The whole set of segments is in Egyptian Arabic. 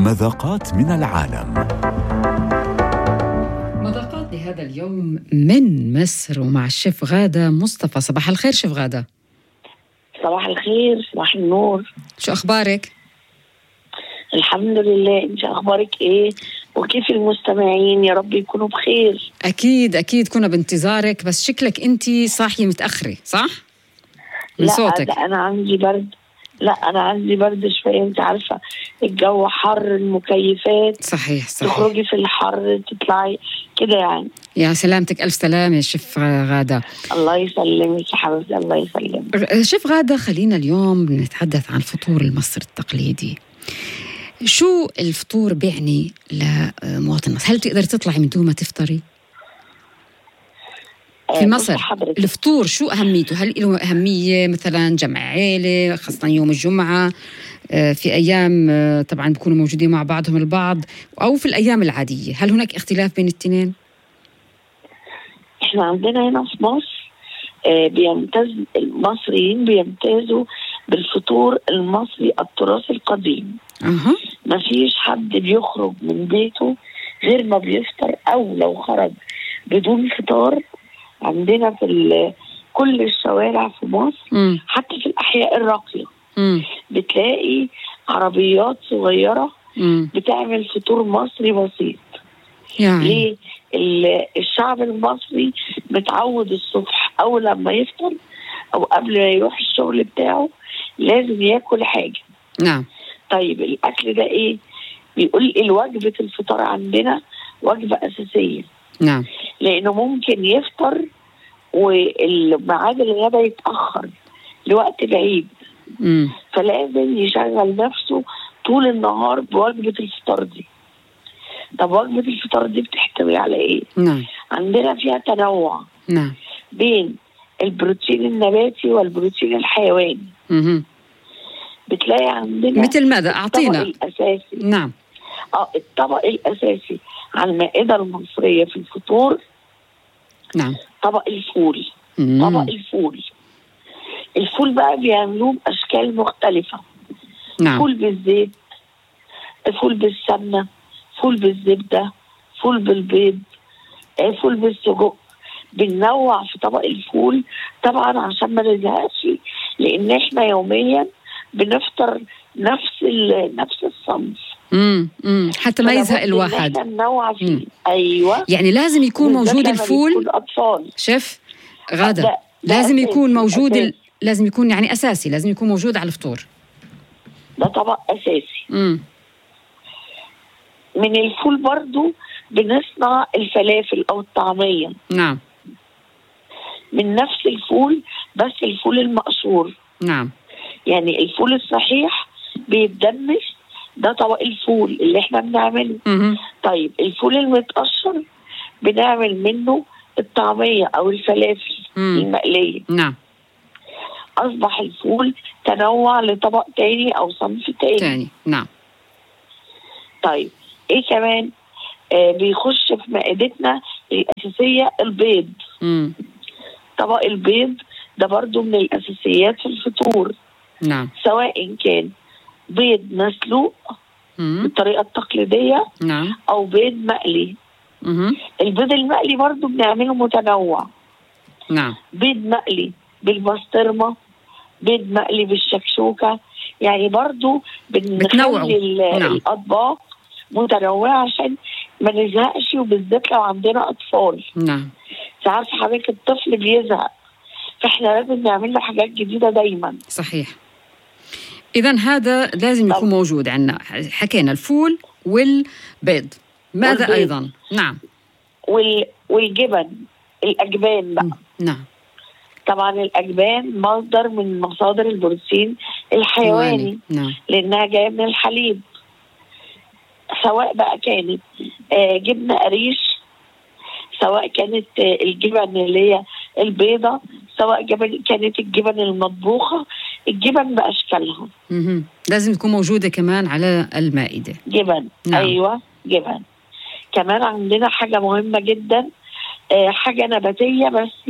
مذاقات من العالم مذاقات لهذا اليوم من مصر ومع الشيف غادة مصطفى صباح الخير شيف غادة صباح الخير صباح النور شو أخبارك؟ الحمد لله انت اخبارك ايه وكيف المستمعين يا رب يكونوا بخير أكيد أكيد كنا بانتظارك بس شكلك أنت صاحية متأخرة صح؟ من لا صوتك ده انا عندي برد لا انا عندي برد شويه انت عارفه الجو حر المكيفات صحيح صحيح تخرجي في الحر تطلعي كده يعني يا سلامتك ألف سلام يا شيف غادة الله يسلمك يا حبيبتي الله يسلمك شيف غادة خلينا اليوم نتحدث عن الفطور المصري التقليدي شو الفطور بيعني لمواطن مصر؟ هل بتقدري تطلعي من دون ما تفطري؟ في آه، مصر بصي حضرتك الفطور شو أهميته؟ هل له أهمية مثلا جمع عيلة خاصة يوم الجمعة آه، في أيام آه، طبعا بيكونوا موجودين مع بعضهم البعض أو في الأيام العادية هل هناك اختلاف بين الاثنين؟ احنا عندنا هنا في مصر آه، بيمتاز المصريين بيمتازوا بالفطور المصري التراثي القديم أها ما فيش حد بيخرج من بيته غير ما بيفطر او لو خرج بدون فطار عندنا في ال- كل الشوارع في مصر امم حتى في الاحياء الراقيه امم بتلاقي عربيات صغيره امم بتعمل فطور مصري بسيط يعني ليه ال- الشعب المصري متعود الصبح اول لما يفطر او قبل ما يروح الشغل بتاعه لازم ياكل حاجه نعم طيب الاكل ده ايه بيقول الوجبه الفطار عندنا وجبه اساسيه نعم لانه ممكن يفطر والميعاد الغداء يتاخر لوقت بعيد امم فلازم يشغل نفسه طول النهار بوجبه الفطار دي طب وجبه الفطار دي بتحتوي على ايه نعم عندنا فيها تنوع نعم بين البروتين النباتي والبروتين الحيواني مهم. بتلاقي عندنا مثل ماذا الطبق أعطينا الاساسي نعم اه الطبق الاساسي على المائده المصريه في الفطور نعم طبق الفول مم. طبق الفول الفول بقى بيعملوه باشكال مختلفه نعم فول بالزيت فول بالسمنه فول بالزبده فول بالبيض آه، فول بالسجق بننوع في طبق الفول طبعا عشان ما نزهقش لان احنا يوميا بنفطر نفس ال- نفس الصنف امم امم حتى ما فلا يزهق بد إن الواحد احنا ننوع فيه مم. ايوه يعني لازم يكون بالذات موجود لما الفول بيكون اطفال شيف غادة ده- ده لازم أساسي، يكون موجود ال... أساسي. لازم يكون يعني اساسي لازم يكون موجود على الفطور ده طبق اساسي امم من الفول برضو بنصنع الفلافل او الطعميه نعم من نفس الفول بس الفول المقشور نعم يعني الفول الصحيح بيتدمج ده طبق الفول اللي احنا بنعمله مهم. طيب الفول المتقشر بنعمل منه الطعميه او الفلافل مم. المقليه نعم اصبح الفول تنوع لطبق تاني او صنف تاني تاني نعم طيب ايه كمان آه بيخش في مائدتنا الاساسيه البيض امم طبق البيض ده برضو من الاساسيات في الفطور نعم سواء كان بيض مسلوق امم بالطريقه التقليديه نعم او بيض مقلي مهم. البيض المقلي برضو بنعمله متنوع نعم بيض مقلي بالبسطرمه بيض مقلي بالشكشوكه يعني برضو بتنوعوا. بنخلي ال- نعم. الاطباق متنوعه عشان ما نزهقش وبالذات لو عندنا اطفال نعم ساعات حضرتك الطفل بيزهق فاحنا لازم نعمل له حاجات جديده دايما صحيح اذا هذا لازم يكون طب. موجود عندنا حكينا الفول والبيض ماذا والبيض. ايضا نعم وال... والجبن الاجبان بقى نعم طبعا الاجبان مصدر من مصادر البروتين الحيواني نعم لانها جايه من الحليب سواء بقى كانت آه، جبنه قريش سواء كانت آه، الجبن اللي هي البيضه سواء جبن كانت الجبن المطبوخه الجبن باشكالها مهم. لازم تكون موجوده كمان على المائده جبن نعم. ايوه جبن كمان عندنا حاجه مهمه جدا آه، حاجه نباتيه بس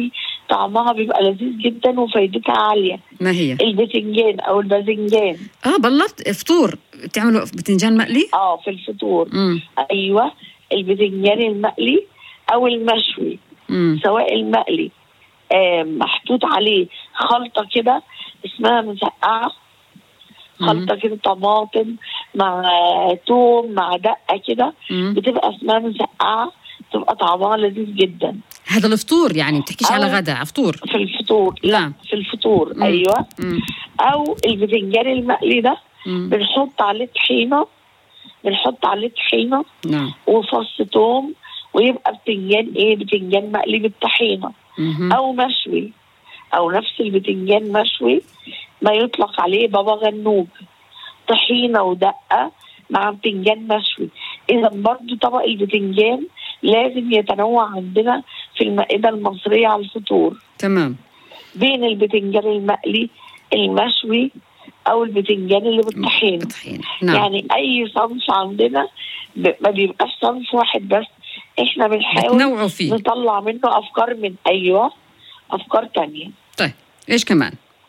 طعمها بيبقى لذيذ جدا وفايدتها عاليه ما هي البتنجان او الباذنجان اه بلط فطور بتعملوا بتنجان مقلي اه في الفطور امم ايوه البتنجان المقلي او المشوي امم سواء المقلي آه محطوط عليه خلطه كده اسمها مسقعه خلطه كده طماطم مع توم مع دقه كده مم. بتبقى اسمها مسقعه تبقى طعمها لذيذ جدا هذا الفطور يعني بتحكيش على أو- غدا فطور في الفطور لا نعم. في الفطور مم. ايوه مم. او البتنجان المقلي ده مم. بنحط عليه طحينه بنحط عليه طحينه نعم وفص توم ويبقى بتنجان ايه بتنجان مقلي بالطحينه مهم. او مشوي او نفس البتنجان مشوي ما يطلق عليه بابا غنوج طحينه ودقه مع بتنجان مشوي اذا برضو طبق البتنجان لازم يتنوع عندنا في المائده المصريه على الفطور تمام بين البتنجان المقلي المشوي او البتنجان اللي بالطحينه بطحين نعم يعني اي صنف عندنا ب- ما بيبقاش صنف واحد بس احنا بنحاول بتنوعوا فيه نطلع منه افكار من ايوه افكار تانية طيب ايش كمان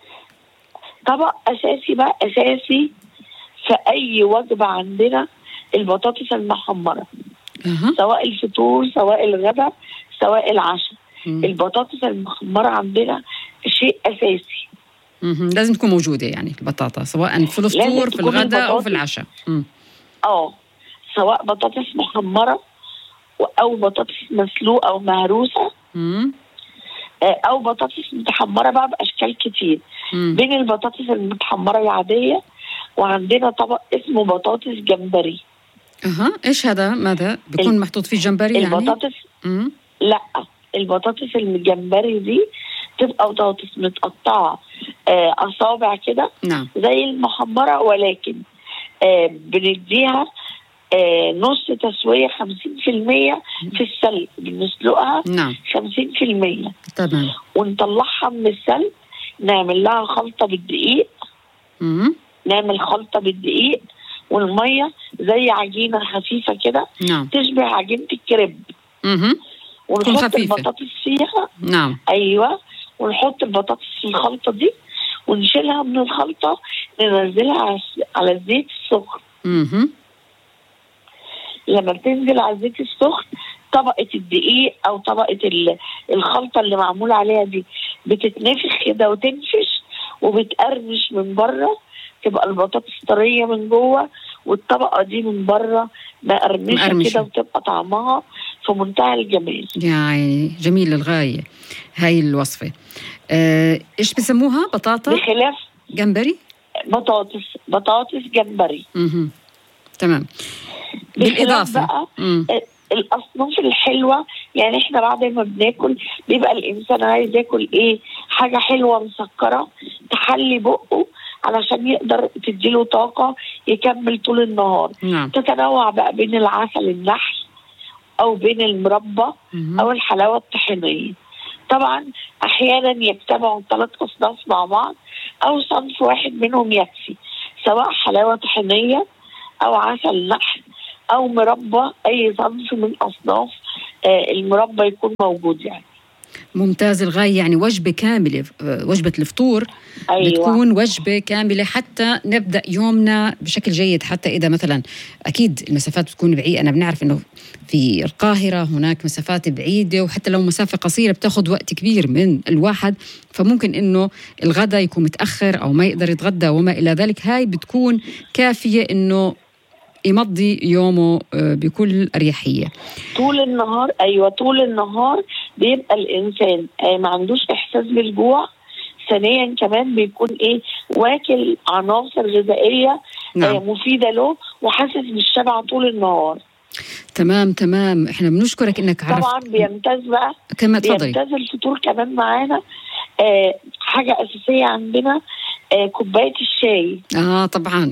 طبق اساسي بقى اساسي في اي وجبه عندنا البطاطس المحمره اها سواء الفطور سواء الغداء سواء العشاء مم. البطاطس المحمره عندنا شيء اساسي مهم. لازم تكون موجوده يعني البطاطا سواء في الفطور لازم في تكون الغداء او في البطاطس. العشاء مم. اه سواء بطاطس محمره و- او بطاطس مسلوقه او مهروسه مم. آه، او بطاطس متحمره بقى باشكال كتير مم. بين البطاطس المتحمره العاديه وعندنا طبق اسمه بطاطس جمبري اها ايش هذا ماذا بيكون ال- محطوط فيه جمبري يعني البطاطس مم. لا البطاطس الجمبري دي تبقى بطاطس متقطعه آه، اصابع كده نعم زي المحمره ولكن آه، بنديها آه، نص تسويه 50% في السلق بنسلقها نعم 50% تمام ونطلعها من السلق نعمل لها خلطه بالدقيق مم. نعمل خلطه بالدقيق والميه زي عجينه خفيفه كده نعم تشبه عجينه الكريب مهم. تكون ونحط خفيفة. البطاطس فيها نعم ايوه ونحط البطاطس في الخلطه دي ونشيلها من الخلطه ننزلها على الس- على الزيت السخن مهم. لما بتنزل على الزيت السخن طبقه الدقيق او طبقه ال- الخلطه اللي معمول عليها دي بتتنفخ كده وتنفش وبتقرمش من بره تبقى البطاطس طريه من جوه والطبقه دي من بره مقرمشه مقرمشة. كده وتبقى طعمها في منتهى الجمال يعني جميل للغايه هاي الوصفه آه، ايش بسموها بطاطا بخلاف جمبري بطاطس بطاطس جمبري مهم. تمام بخلاف بالاضافه بقى مم. الاصناف الحلوه يعني احنا بعد ما بناكل بيبقى الانسان عايز ياكل ايه حاجه حلوه مسكره تحلي بقه علشان يقدر تديله طاقه يكمل طول النهار نعم تتنوع بقى بين العسل النحل او بين المربى مهم. او الحلاوه الطحينيه طبعا احيانا يجتمعوا ثلاث اصناف مع بعض او صنف واحد منهم يكفي سواء حلاوه طحينيه او عسل نحل او مربى اي صنف من اصناف آه، المربى يكون موجود يعني ممتاز الغاية يعني وجبة كاملة آه، وجبة الفطور ايوه بتكون وجبة كاملة حتى نبدأ يومنا بشكل جيد حتى إذا مثلا أكيد المسافات بتكون بعيدة أنا بنعرف إنه في القاهرة هناك مسافات بعيدة وحتى لو مسافة قصيرة بتاخذ وقت كبير من الواحد فممكن إنه الغداء يكون متأخر أو ما يقدر يتغدى وما إلى ذلك هاي بتكون كافية إنه يمضي يومه آه، بكل أريحية طول النهار ايوه طول النهار بيبقى الانسان آه، ما عندوش احساس بالجوع ثانيا كمان بيكون ايه واكل عناصر غذائيه آه، نعم مفيده له وحاسس بالشبع طول النهار تمام تمام احنا بنشكرك انك عرفت طبعا بيمتاز بقى كما تفضلي بيمتاز الفطور كمان معانا آه حاجه اساسيه عندنا آه كوبايه الشاي اه طبعا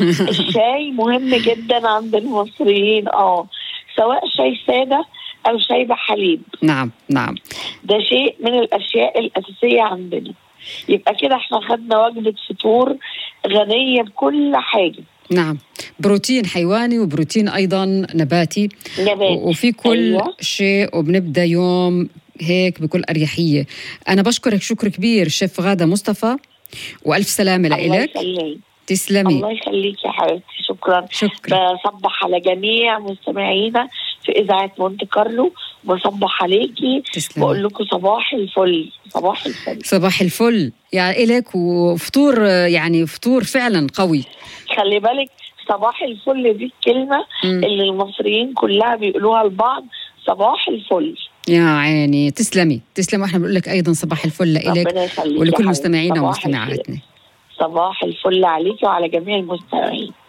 الشاي مهم جدا عند المصريين اه سواء شاي ساده او شاي بحليب نعم نعم ده شيء من الاشياء الاساسيه عندنا يبقى كده احنا خدنا وجبه فطور غنيه بكل حاجه نعم بروتين حيواني وبروتين ايضا نباتي نبات و- وفي كل أيوة. شيء وبنبدا يوم هيك بكل اريحيه انا بشكرك شكر كبير شيف غاده مصطفى والف سلامه الله لك يخليك تسلمي الله يخليك يا حبيبتي شكرا شكرا بصبح على جميع مستمعينا في اذاعه مونte كارلو بصبح عليكي تسلمي بقول لكم صباح الفل صباح الفل صباح الفل يا إلك وفطور يعني فطور فعلا قوي خلي بالك صباح الفل دي الكلمه مم. اللي المصريين كلها بيقولوها لبعض صباح الفل يا عيني تسلمي تسلمي واحنا بنقول لك ايضا صباح الفل لك ربنا يخليك يا ولكل حبيبتي. مستمعينا صباح الخير. ومستمعاتنا صباح الفل عليكي وعلى جميع المستمعين